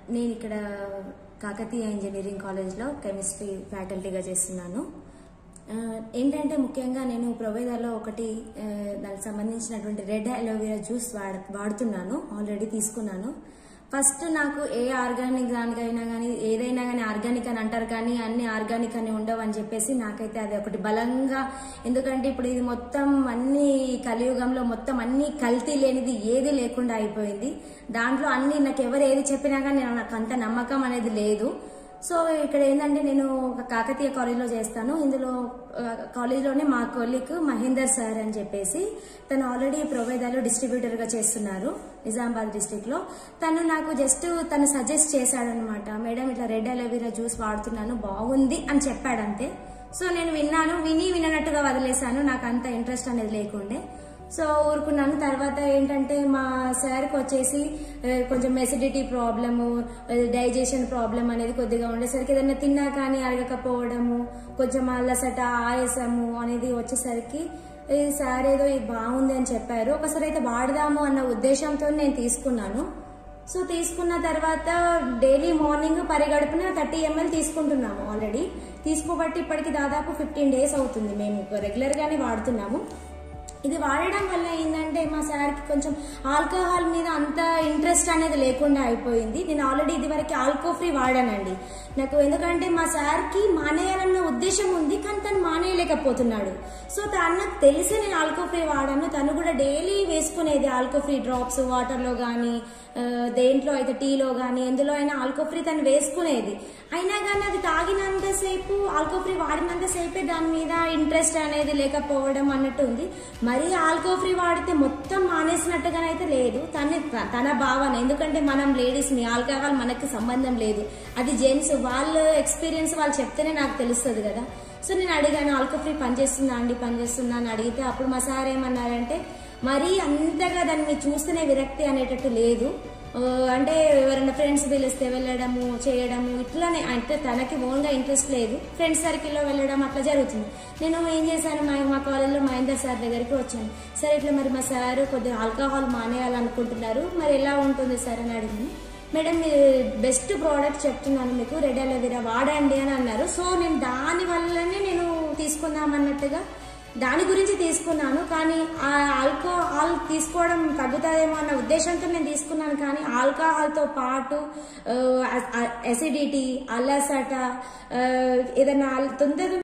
నేను ఇక్కడ కాకతీయ ఇంజనీరింగ్ కాలేజ్లో కెమిస్ట్రీ ఫ్యాకల్టీగా చేస్తున్నాను ఆ, ఏంటంటే ముఖ్యంగా నేను ప్రొవైడర్లో ఒకటి ఆ, దానికి సంబంధించినటువంటి రెడ్ అలోవెరా జ్యూస్ వాడ వాడుతున్నాను ఆల్రెడీ తీసుకున్నాను ఫస్ట్ నాకు ఏ ఆర్గానిక్ దానికైనా కానీ ఏదైనా కానీ ఆర్గానిక్ అని అంటారు కానీ అన్ని ఆర్గానిక్ అని ఉండవు అని చెప్పేసి నాకైతే అది ఒకటి బలంగా ఎందుకంటే ఇప్పుడు ఇది మొత్తం అన్ని కలియుగంలో మొత్తం అన్ని కల్తీ లేనిది ఏది లేకుండా అయిపోయింది దాంట్లో అన్ని నాకు ఎవరు ఏది చెప్పినా కానీ నాకు అంత నమ్మకం అనేది లేదు సో ఇక్కడ ఏంటంటే నేను ఒక కాకతీయ కాలేజ్లో చేస్తాను ఇందులో ఆ, కాలేజ్లోనే మా కొలీగ్ మహేందర్ సార్ అని చెప్పేసి తను ఆల్రెడీ ప్రొవైడర్లో డిస్ట్రిబ్యూటర్గా చేస్తున్నారు నిజామాబాద్ డిస్టిక్లో తను నాకు జస్ట్ తను సజెస్ట్ చేశాడనమాట మేడం ఇట్లా రెడ్ అలోవెరా జ్యూస్ వాడుతున్నాను బాగుంది అని చెప్పాడంతే సో నేను విన్నాను విని వినట్టుగా వదిలేశాను నాకు అంత ఇంట్రెస్ట్ అనేది లేకుండే సో ఊరుకున్నాను తర్వాత ఏంటంటే మా సార్కి వచ్చేసి ఆ, కొంచెం ఎసిడిటీ ప్రాబ్లము డైజెషన్ ప్రాబ్లం అనేది కొద్దిగా ఉండేసరికి ఏదైనా తిన్నా కానీ అరగకపోవడము కొంచెం అల్లసట ఆయాసము అనేది వచ్చేసరికి ఈ సార్ ఏదో ఇది బాగుంది అని చెప్పారు ఒకసారి అయితే వాడదాము అన్న ఉద్దేశంతో నేను తీసుకున్నాను సో తీసుకున్న తర్వాత డైలీ మార్నింగ్ పరిగడుపున థర్టీ ఎంఎల్ తీసుకుంటున్నాము ఆల్రెడీ తీసుకోబట్టి ఇప్పటికి దాదాపు ఫిఫ్టీన్ డేస్ అవుతుంది మేము రెగ్యులర్ గానే వాడుతున్నాము ఇది వాడడం వల్ల ఏంటంటే మా సార్కి కొంచెం ఆల్కహాల్ మీద అంత ఇంట్రెస్ట్ అనేది లేకుండా అయిపోయింది నేను ఆల్రెడీ ఇది వరకు ఆల్కో ఫ్రీ వాడానండి నాకు ఎందుకంటే మా సార్కి మానేయాలన్న ఉద్దేశం ఉంది కానీ తను మానేయలేకపోతున్నాడు సో తనకు తెలిసి నేను ఆల్కో ఫ్రీ వాడాను తను కూడా డైలీ వేసుకునేది ఆల్కో ఫ్రీ డ్రాప్స్ వాటర్లో కానీ దేంట్లో అయితే టీలో కానీ ఎందులో అయినా ఆల్కో ఫ్రీ తను వేసుకునేది అయినా కానీ అది తాగినంతసేపు ఆల్కో ఫ్రీ వాడినంతసేపే దాని మీద ఇంట్రెస్ట్ అనేది లేకపోవడం అన్నట్టు ఉంది మరీ ఆల్కో ఫ్రీ వాడితే మొత్తం మానేసినట్టుగానైతే లేదు తన తన భావన ఎందుకంటే మనం లేడీస్ ని ఆల్కహాల్ మనకి సంబంధం లేదు అది జెంట్స్ వాళ్ళ ఎక్స్పీరియన్స్ వాళ్ళు చెప్తేనే నాకు తెలుస్తుంది కదా సో నేను అడిగాను ఆల్కో ఫ్రీ పనిచేస్తుందా అండి పనిచేస్తుందా అని అడిగితే అప్పుడు మా సార్ ఏమన్నారంటే మరీ అంతగా దాన్ని మీరు చూస్తేనే విరక్తి అనేటట్టు లేదు ఆ, అంటే ఎవరైనా ఫ్రెండ్స్ పిలిస్తే వెళ్ళడము చేయడము ఇట్లానే అంటే తనకి ఓన్గా ఇంట్రెస్ట్ లేదు ఫ్రెండ్స్ సర్కిల్లో వెళ్ళడం అట్లా జరుగుతుంది నేను ఏం చేశాను మా మా కాలేజ్లో మహేందర్ సార్ దగ్గరికి వచ్చాను సార్ ఇట్లా మరి మా సార్ కొద్దిగా ఆల్కహాల్ మానేయాలనుకుంటున్నారు మరి ఎలా ఉంటుంది సార్ అని అడిగాను మేడం మీరు బెస్ట్ ప్రోడక్ట్ చెప్తున్నాను మీకు రెడ్ అలోవెరా వాడండి అని అన్నారు సో నేను దాని వల్లనే నేను తీసుకుందామన్నట్టుగా దాని గురించి తీసుకున్నాను కానీ ఆ ఆల్కహాల్ తీసుకోవడం తగ్గుతుందేమో అన్న ఉద్దేశంతో నేను తీసుకున్నాను కానీ ఆల్కహాల్తో పాటు ఎసిడిటీ అల్లసట ఆ, ఏదైనా తొందర